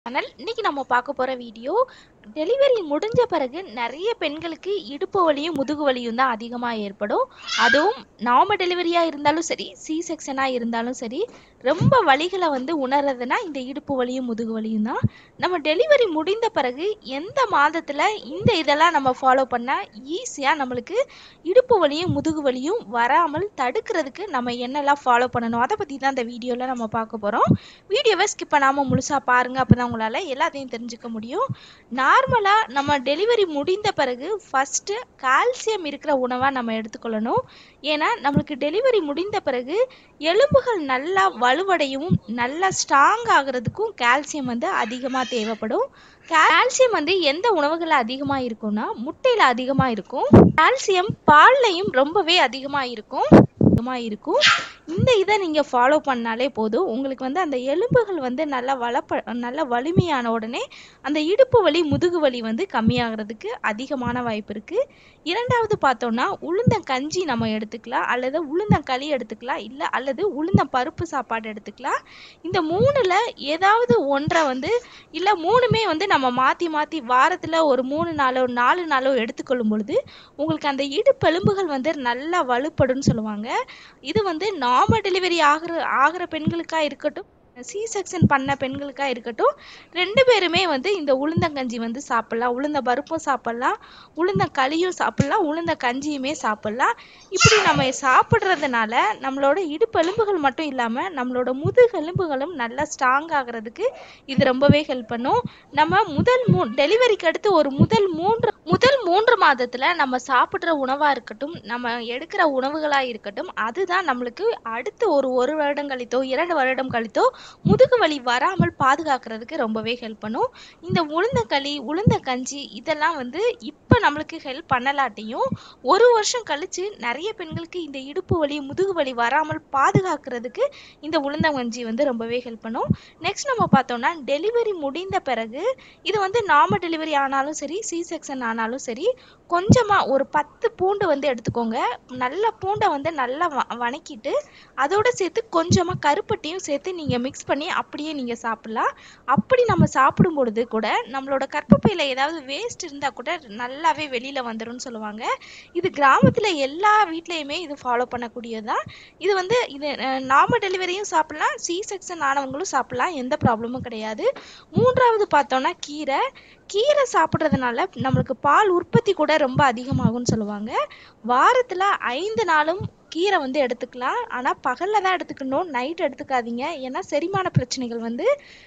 channel இன்னைக்கு நம்ம பார்க்க போற வீடியோ டெலிவரி முடிஞ்ச பிறகு நிறைய பெண்களுக்கு இடுப்பு வலியும் முதுகு வலியும் தான் அதிகமாக ஏற்படும் அதுவும் நார்மல் டெலிவரியாக இருந்தாலும் சரி சி செக்ஷனாக இருந்தாலும் சரி ரொம்ப வலிகளை வந்து உணர்றதுனா இந்த இடுப்பு வலியும் முதுகு வலியும் தான் நம்ம டெலிவரி முடிந்த பிறகு எந்த மாதத்தில் இந்த இதெல்லாம் நம்ம ஃபாலோ பண்ணால் ஈஸியாக நம்மளுக்கு இடுப்பு வலியும் முதுகு வலியும் வராமல் தடுக்கிறதுக்கு நம்ம என்னெல்லாம் ஃபாலோ பண்ணணும் அதை பற்றி தான் இந்த வீடியோவில் நம்ம பார்க்க போகிறோம் வீடியோவை ஸ்கிப் பண்ணாமல் முழுசாக பாருங்கள் அப்போ தான் உங்களால் எல்லாத்தையும் தெரிஞ்சுக்க முடியும் நார்மலாக நம்ம டெலிவரி முடிந்த பிறகு ஃபஸ்ட்டு கால்சியம் இருக்கிற உணவாக நம்ம எடுத்துக்கொள்ளணும் ஏன்னா நம்மளுக்கு டெலிவரி முடிந்த பிறகு எலும்புகள் நல்லா வலுவடையவும் நல்லா ஸ்ட்ராங் ஆகிறதுக்கும் கால்சியம் வந்து அதிகமாக தேவைப்படும் கால்சியம் வந்து எந்த உணவுகளில் அதிகமாக இருக்கும்னா முட்டையில் அதிகமாக இருக்கும் கால்சியம் பால்லையும் ரொம்பவே அதிகமாக இருக்கும் அதிகமாக இருக்கும் இந்த இதை நீங்கள் ஃபாலோ பண்ணாலே போதும் உங்களுக்கு வந்து அந்த எலும்புகள் வந்து நல்லா வளப்ப நல்ல வலிமையான உடனே அந்த இடுப்பு வலி முதுகு வலி வந்து கம்மியாகிறதுக்கு அதிகமான வாய்ப்பு இருக்குது இரண்டாவது பார்த்தோன்னா உளுந்தம் கஞ்சி நம்ம எடுத்துக்கலாம் அல்லது உளுந்தங்களி எடுத்துக்கலாம் இல்லை அல்லது உளுந்தம் பருப்பு சாப்பாடு எடுத்துக்கலாம் இந்த மூணில் ஏதாவது ஒன்றை வந்து இல்லை மூணுமே வந்து நம்ம மாற்றி மாற்றி வாரத்தில் ஒரு மூணு நாளோ நாலு நாளோ எடுத்துக்கொள்ளும் பொழுது உங்களுக்கு அந்த இடுப்பெலும்புகள் வந்து நல்லா வலுப்படும்னு சொல்லுவாங்க இது வந்து நார்மல் டெலிவரி ஆகிற ஆகிற பெண்களுக்காக இருக்கட்டும் சி செக்ஷன் பண்ண பெண்களுக்காக இருக்கட்டும் ரெண்டு பேருமே வந்து இந்த உளுந்தங்கஞ்சி வந்து சாப்பிட்லாம் உளுந்த பருப்பும் சாப்பிட்லாம் உளுந்த களியும் சாப்பிட்லாம் உளுந்த கஞ்சியுமே சாப்பிட்லாம் இப்படி நம்ம சாப்பிட்றதுனால நம்மளோட இடுப்பெலும்புகள் மட்டும் இல்லாமல் நம்மளோட முதுகெலும்புகளும் நல்லா ஸ்ட்ராங் ஆகிறதுக்கு இது ரொம்பவே ஹெல்ப் பண்ணும் நம்ம முதல் மூ டெலிவரிக்கு அடுத்து ஒரு முதல் மூன்று முதல் மூன்று மாதத்தில் நம்ம சாப்பிட்ற உணவாக இருக்கட்டும் நம்ம எடுக்கிற உணவுகளாக இருக்கட்டும் அதுதான் நம்மளுக்கு அடுத்து ஒரு ஒரு வருடம் கழித்தோ இரண்டு வருடம் கழித்தோ முதுகு வலி வராமல் பாதுகாக்கிறதுக்கு ரொம்பவே ஹெல்ப் பண்ணும் இந்த உளுந்தங்களி உளுந்த கஞ்சி இதெல்லாம் வந்து இப்போ நம்மளுக்கு ஹெல்ப் பண்ணலாட்டியும் ஒரு வருஷம் கழிச்சு நிறைய பெண்களுக்கு இந்த இடுப்பு வலி முதுகு வலி வராமல் பாதுகாக்கிறதுக்கு இந்த உளுந்தங்கஞ்சி வந்து ரொம்பவே ஹெல்ப் பண்ணும் நெக்ஸ்ட் நம்ம பார்த்தோம்னா டெலிவரி முடிந்த பிறகு இது வந்து நார்மல் டெலிவரி ஆனாலும் சரி சி செக்ஷன் ஆனாலும் சரி கொஞ்சமாக ஒரு பத்து பூண்டு வந்து எடுத்துக்கோங்க நல்ல பூண்டை வந்து நல்லா வ வணக்கிட்டு அதோட சேர்த்து கொஞ்சமாக கருப்பட்டியும் சேர்த்து நீங்கள் மிக்ஸ் பண்ணி அப்படியே நீங்கள் சாப்பிட்லாம் அப்படி நம்ம சாப்பிடும் பொழுது கூட நம்மளோட கற்பப்பையில் ஏதாவது வேஸ்ட் இருந்தால் கூட நல்லாவே வெளியில் வந்துடும்னு சொல்லுவாங்க இது கிராமத்தில் எல்லா வீட்லேயுமே இது ஃபாலோ பண்ணக்கூடியது தான் இது வந்து இது நார்மல் டெலிவரியும் சாப்பிட்லாம் சி செக்ஷன் ஆனவங்களும் சாப்பிட்லாம் எந்த ப்ராப்ளமும் கிடையாது மூன்றாவது பார்த்தோன்னா கீரை கீரை சாப்பிட்றதுனால நம்மளுக்கு பால் உற்பத்தி கூட ரொம்ப அதிகமாகும்னு சொல்லுவாங்க வாரத்தில் ஐந்து நாளும் கீரை வந்து எடுத்துக்கலாம் ஆனால் பகலில் தான் எடுத்துக்கணும் நைட் எடுத்துக்காதீங்க ஏன்னா செரிமான பிரச்சனைகள் வந்து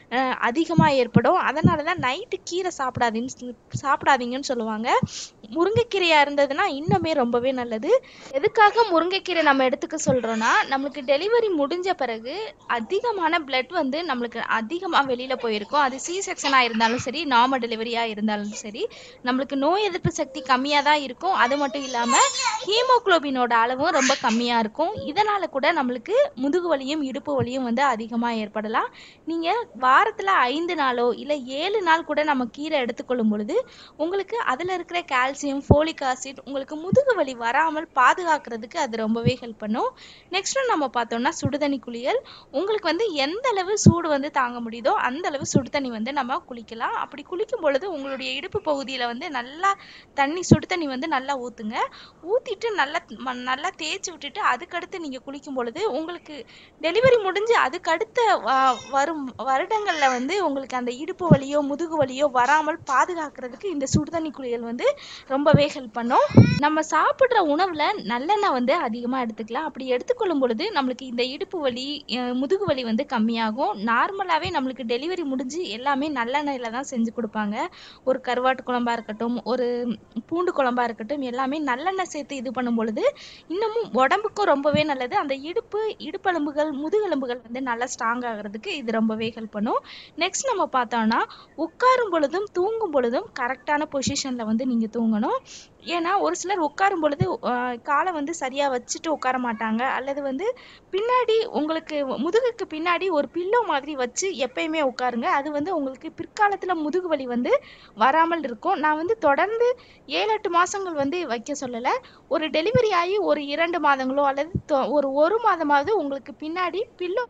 அதிகமாக ஏற்படும் அதனால தான் நைட்டு கீரை சாப்பிடாதீன்னு சாப்பிடாதீங்கன்னு சொல்லுவாங்க முருங்கைக்கீரையாக இருந்ததுன்னா இன்னுமே ரொம்பவே நல்லது எதுக்காக முருங்கைக்கீரை நம்ம எடுத்துக்க சொல்கிறோன்னா நம்மளுக்கு டெலிவரி முடிஞ்ச பிறகு அதிகமான பிளட் வந்து நம்மளுக்கு அதிகமாக வெளியில் போயிருக்கும் அது சி செக்ஷனாக இருந்தாலும் சரி நார்மல் டெலிவரியாக இருந்தாலும் சரி நம்மளுக்கு நோய் எதிர்ப்பு சக்தி கம்மியாக தான் இருக்கும் அது மட்டும் இல்லாமல் ஹீமோக்ளோபினோட அளவும் ரொம்ப கம்மியாக இருக்கும் இதனால் கூட நம்மளுக்கு முதுகு வலியும் இடுப்பு வலியும் வந்து அதிகமாக ஏற்படலாம் நீங்கள் வாரத்தில் ஐந்து நாளோ இல்லை ஏழு நாள் கூட நம்ம கீரை எடுத்துக்கொள்ளும் பொழுது உங்களுக்கு அதில் இருக்கிற கால்சியம் ஃபோலிக் ஆசிட் உங்களுக்கு முதுகு வலி வராமல் பாதுகாக்கிறதுக்கு அது ரொம்பவே ஹெல்ப் பண்ணும் நெக்ஸ்ட்டு நம்ம பார்த்தோம்னா சுடுதண்ணி குளியல் உங்களுக்கு வந்து எந்த அளவு சூடு வந்து தாங்க முடியுதோ அந்த அளவு சுடு தண்ணி வந்து நம்ம குளிக்கலாம் அப்படி குளிக்கும் பொழுது உங்களுடைய இடுப்பு பகுதியில் வந்து நல்லா தண்ணி சுடு தண்ணி வந்து நல்லா ஊற்றுங்க ஊற்றிட்டு நல்லா நல்லா தேய்ச்சி விட்டுட்டு அதுக்கடுத்து நீங்கள் குளிக்கும் பொழுது உங்களுக்கு டெலிவரி முடிஞ்சு அதுக்கடுத்த வரும் வருடங்களில் வந்து உங்களுக்கு அந்த இடுப்பு வலியோ முதுகு வலியோ வராமல் பாதுகாக்கிறதுக்கு இந்த சுடுதண்ணி குளியல் வந்து ரொம்பவே ஹெல்ப் பண்ணும் நம்ம சாப்பிட்ற உணவில் நல்லெண்ணெய் வந்து அதிகமாக எடுத்துக்கலாம் அப்படி எடுத்துக்கொள்ளும் பொழுது நம்மளுக்கு இந்த இடுப்பு வலி முதுகு வலி வந்து கம்மியாகும் நார்மலாகவே நம்மளுக்கு டெலிவரி முடிஞ்சு எல்லாமே நல்லெண்ணெயில் தான் செஞ்சு கொடுப்பாங்க ஒரு கருவாட்டு குழம்பா இருக்கட்டும் ஒரு பூண்டு குழம்பா இருக்கட்டும் எல்லாமே நல்லெண்ணெய் சேர்த்து இது பண்ணும் பொழுது இன்னமும் உடம்புக்கும் ரொம்பவே நல்லது அந்த இடுப்பு இடுப்பெலும்புகள் முதுகெலும்புகள் வந்து நல்லா ஸ்ட்ராங் ஆகிறதுக்கு இது ரொம்பவே ஹெல்ப் பண்ணும் நெக்ஸ்ட் நம்ம பார்த்தோம்னா உட்காரும் பொழுதும் தூங்கும் பொழுதும் கரெக்டான பொசிஷனில் வந்து நீங்கள் தூங்கணும் ஏன்னா ஒரு சிலர் உட்காரும் பொழுது காலை வந்து சரியாக வச்சுட்டு உட்கார மாட்டாங்க அல்லது வந்து பின்னாடி உங்களுக்கு முதுகுக்கு பின்னாடி ஒரு பில்லோ மாதிரி வச்சு எப்பயுமே உட்காருங்க அது வந்து உங்களுக்கு பிற்காலத்தில் முதுகு வலி வந்து வராமல் இருக்கும் நான் வந்து தொடர்ந்து ஏழு எட்டு மாதங்கள் வந்து வைக்க சொல்லலை ஒரு டெலிவரி ஆகி ஒரு இரண்டு மாதங்களோ அல்லது ஒரு ஒரு மாதமாவது உங்களுக்கு பின்னாடி பில்லோ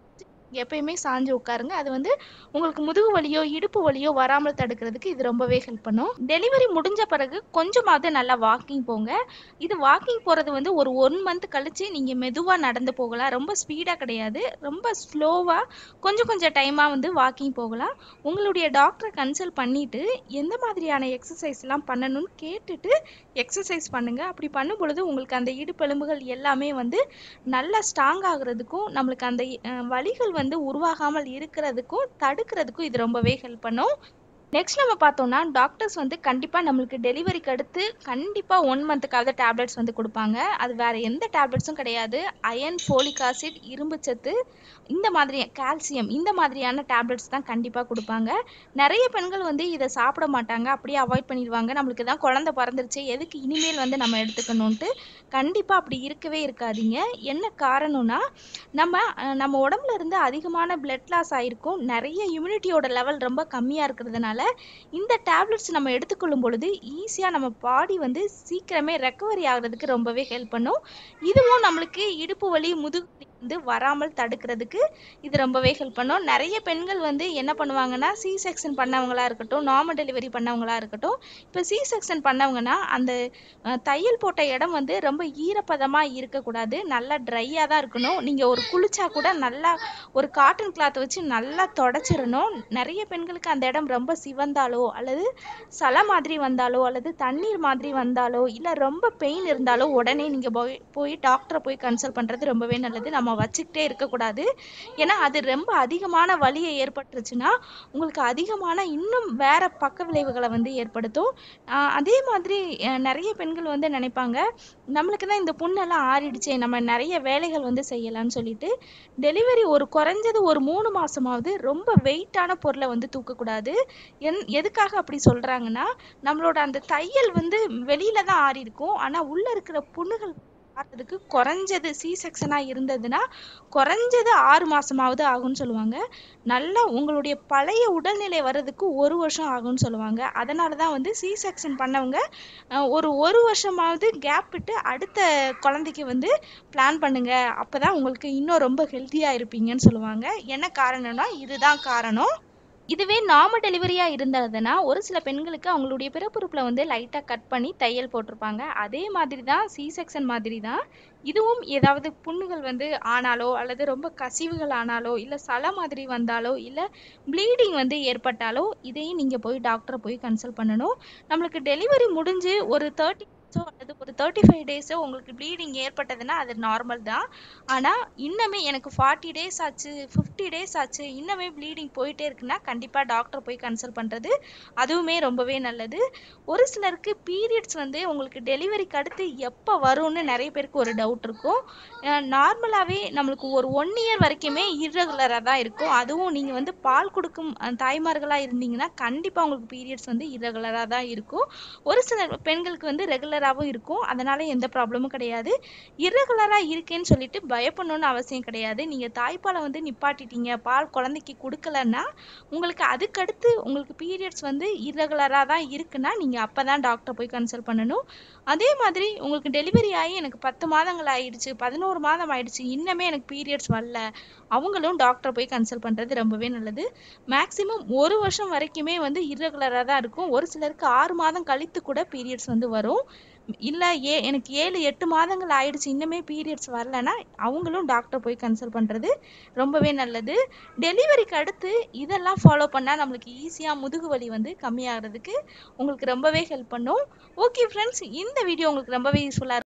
எப்பயுமே சாஞ்சு உட்காருங்க அது வந்து உங்களுக்கு முதுகு வலியோ இடுப்பு வலியோ வராமல் தடுக்கிறதுக்கு இது ரொம்பவே ஹெல்ப் பண்ணும் டெலிவரி முடிஞ்ச பிறகு கொஞ்சமாவது நல்லா வாக்கிங் போங்க இது வாக்கிங் போகிறது வந்து ஒரு ஒன் மந்த் கழிச்சு நீங்கள் மெதுவாக நடந்து போகலாம் ரொம்ப ஸ்பீடாக கிடையாது ரொம்ப ஸ்லோவாக கொஞ்சம் கொஞ்சம் டைமாக வந்து வாக்கிங் போகலாம் உங்களுடைய டாக்டரை கன்சல்ட் பண்ணிட்டு எந்த மாதிரியான எக்ஸசைஸ்லாம் பண்ணணும்னு கேட்டுட்டு எக்ஸசைஸ் பண்ணுங்க அப்படி பண்ணும் பொழுது உங்களுக்கு அந்த இடுப்பெலும்புகள் எல்லாமே வந்து நல்லா ஸ்ட்ராங் ஆகுறதுக்கும் நம்மளுக்கு அந்த அஹ், வலிகள் வந்து உருவாகாமல் இருக்கிறதுக்கும் தடுக்கிறதுக்கும் இது ரொம்பவே ஹெல்ப் பண்ணும் நெக்ஸ்ட் நம்ம பார்த்தோம்னா டாக்டர்ஸ் வந்து கண்டிப்பாக நம்மளுக்கு டெலிவரிக்கு அடுத்து கண்டிப்பாக ஒன் மந்த்துக்காவது டேப்லெட்ஸ் வந்து கொடுப்பாங்க அது வேற எந்த டேப்லெட்ஸும் கிடையாது அயன் ஃபோலிக் ஆசிட் இரும்புச்சத்து இந்த மாதிரி கால்சியம் இந்த மாதிரியான டேப்லெட்ஸ் தான் கண்டிப்பாக கொடுப்பாங்க நிறைய பெண்கள் வந்து இதை சாப்பிட மாட்டாங்க அப்படியே அவாய்ட் பண்ணிடுவாங்க நம்மளுக்கு தான் குழந்தை பிறந்துருச்சு எதுக்கு இனிமேல் வந்து நம்ம எடுத்துக்கணும்ன்ட்டு கண்டிப்பாக அப்படி இருக்கவே இருக்காதீங்க என்ன காரணம்னா நம்ம அஹ், நம்ம உடம்புல இருந்து அதிகமான பிளட் லாஸ் ஆயிருக்கும் நிறைய இம்யூனிட்டியோட லெவல் ரொம்ப கம்மியாக இருக்கிறதுனால இந்த டேப்லெட்ஸ் நம்ம எடுத்துக்கொள்ளும் பொழுது ஈஸியாக நம்ம பாடி வந்து சீக்கிரமே ரெக்கவரி ஆகுறதுக்கு ரொம்பவே ஹெல்ப் பண்ணும் இதுவும் நம்மளுக்கு இடுப்பு வலி முதுகு வலி வந்து வராமல் தடுக்கிறதுக்கு இது ரொம்பவே ஹெல்ப் பண்ணும் நிறைய பெண்கள் வந்து என்ன பண்ணுவாங்கன்னா சி செக்ஷன் பண்ணவங்களா இருக்கட்டும் நார்மல் டெலிவரி பண்ணவங்களா இருக்கட்டும் இப்போ சி செக்ஷன் பண்ணவங்கன்னா அந்த அஹ், தையல் போட்ட இடம் வந்து ரொம்ப ஈரப்பதமாக இருக்கக்கூடாது நல்லா ட்ரையாக தான் இருக்கணும் நீங்கள் ஒரு குளிச்சா கூட நல்லா ஒரு காட்டன் கிளாத் வச்சு நல்லா தொடச்சிடணும் நிறைய பெண்களுக்கு அந்த இடம் ரொம்ப சிவந்தாலோ அல்லது சலை மாதிரி வந்தாலோ அல்லது தண்ணீர் மாதிரி வந்தாலோ இல்லை ரொம்ப பெயின் இருந்தாலோ உடனே நீங்கள் போய் போய் டாக்டரை போய் கன்சல்ட் பண்ணுறது ரொம்பவே நல்லது நம்ம வச்சுக்கிட்டே இருக்கக்கூடாது ஏன்னா அது ரொம்ப அதிகமான வலியை ஏற்பட்டுருச்சுன்னா உங்களுக்கு அதிகமான இன்னும் வேற பக்க விளைவுகளை வந்து ஏற்படுத்தும் ஆஹ் அதே மாதிரி அஹ் நிறைய பெண்கள் வந்து நினைப்பாங்க நம்மளுக்கு தான் இந்த புண்ணெல்லாம் ஆறிடுச்சே நம்ம நிறைய வேலைகள் வந்து செய்யலாம்னு சொல்லிட்டு டெலிவரி ஒரு குறைஞ்சது ஒரு மூணு மாசமாவது ரொம்ப வெயிட்டான பொருளை வந்து தூக்கக்கூடாது என் எதுக்காக அப்படி சொல்றாங்கன்னா நம்மளோட அந்த தையல் வந்து வெளியில தான் ஆறி இருக்கும் ஆனா உள்ள இருக்கிற புண்ணுகள் ஆறதுக்கு குறைஞ்சது சி செக்ஷனா இருந்ததுன்னா குறைஞ்சது ஆறு மாசமாவது ஆகும்னு சொல்லுவாங்க நல்லா உங்களுடைய பழைய உடல்நிலை வர்றதுக்கு ஒரு வருஷம் ஆகும்னு சொல்லுவாங்க அதனால தான் வந்து சி செக்ஷன் பண்ணவங்க அஹ், ஒரு ஒரு வருஷமாவது கேப் விட்டு அடுத்த குழந்தைக்கு வந்து பிளான் பண்ணுங்க அப்பதான் உங்களுக்கு இன்னும் ரொம்ப ஹெல்த்தியா இருப்பீங்கன்னு சொல்லுவாங்க என்ன காரணம்னா இதுதான் காரணம் இதுவே நார்மல் டெலிவரியா இருந்ததுன்னா ஒரு சில பெண்களுக்கு அவங்களுடைய பிறப்புறுப்புல வந்து லைட்டா கட் பண்ணி தையல் போட்டிருப்பாங்க அதே மாதிரி தான் சி செக்ஷன் மாதிரி தான் இதுவும் ஏதாவது புண்ணுகள் வந்து ஆனாலோ அல்லது ரொம்ப கசிவுகள் ஆனாலோ இல்ல சலை மாதிரி வந்தாலோ இல்ல ப்ளீடிங் வந்து ஏற்பட்டாலோ இதையும் நீங்க போய் டாக்டரை போய் கன்சல்ட் பண்ணணும் நம்மளுக்கு டெலிவரி முடிஞ்சு ஒரு தேர்ட்டி அல்லது ஒரு தேர்ட்டி ஃபைவ் டேஸோ உங்களுக்கு ப்ளீடிங் ஏற்பட்டதுன்னா அது நார்மல் தான் ஆனால் இன்னுமே எனக்கு ஃபார்ட்டி டேஸ் ஆச்சு ஃபிஃப்டி டேஸ் ஆச்சு இன்னுமே ப்ளீடிங் போயிட்டே இருக்குன்னா கண்டிப்பாக டாக்டர் போய் கன்சல்ட் பண்ணுறது அதுவுமே ரொம்பவே நல்லது ஒரு சிலருக்கு பீரியட்ஸ் வந்து உங்களுக்கு டெலிவரிக்கு அடுத்து எப்போ வரும்னு நிறைய பேருக்கு ஒரு டவுட் இருக்கும் நார்மலாகவே நம்மளுக்கு ஒரு ஒன் இயர் வரைக்குமே இர்ரெகுலராக தான் இருக்கும் அதுவும் நீங்கள் வந்து பால் கொடுக்கும் அஹ், தாய்மார்களா இருந்தீங்கன்னா கண்டிப்பாக உங்களுக்கு பீரியட்ஸ் வந்து இர்ரெகுலராக தான் இருக்கும் ஒரு சில பெண்களுக்கு வந்து ரெகுலராகவும் இருக்கும் அதனால எந்த ப்ராப்ளமும் கிடையாது இர்ரெகுலராக இருக்கேன்னு சொல்லிட்டு பயப்படணும்னு அவசியம் கிடையாது நீங்கள் தாய்ப்பாலை வந்து நிப்பாட்டிட்டீங்க பால் குழந்தைக்கு கொடுக்கலன்னா உங்களுக்கு அதுக்கடுத்து உங்களுக்கு பீரியட்ஸ் வந்து இர்ரெகுலராக தான் இருக்குன்னா நீங்கள் அப்போ தான் டாக்டரை போய் கன்சல்ட் பண்ணணும் அதே மாதிரி உங்களுக்கு டெலிவரி ஆகி எனக்கு பத்து மாதங்கள் ஆயிடுச்சு பதினோரு மாதம் ஆயிடுச்சு இன்னமே எனக்கு பீரியட்ஸ் வரல அவங்களும் டாக்டரை போய் கன்சல்ட் பண்ணுறது ரொம்பவே நல்லது மேக்ஸிமம் ஒரு வருஷம் வரைக்குமே வந்து இர்ரெகுலராக தான் இருக்கும் ஒரு சிலருக்கு ஆறு மாதம் கழித்து கூட பீரியட்ஸ் வந்து வரும் இல்லை ஏ எனக்கு ஏழு எட்டு மாதங்கள் ஆயிடுச்சு இன்னுமே பீரியட்ஸ் வரலன்னா அவங்களும் டாக்டர் போய் கன்சல்ட் பண்ணுறது ரொம்பவே நல்லது டெலிவரிக்கு அடுத்து இதெல்லாம் ஃபாலோ பண்ணால் நம்மளுக்கு ஈஸியாக முதுகு வலி வந்து கம்மியாகிறதுக்கு உங்களுக்கு ரொம்பவே ஹெல்ப் பண்ணும் ஓகே ஃப்ரெண்ட்ஸ் இந்த வீடியோ உங்களுக்கு ரொம்பவே யூஸ்ஃபுல்லாக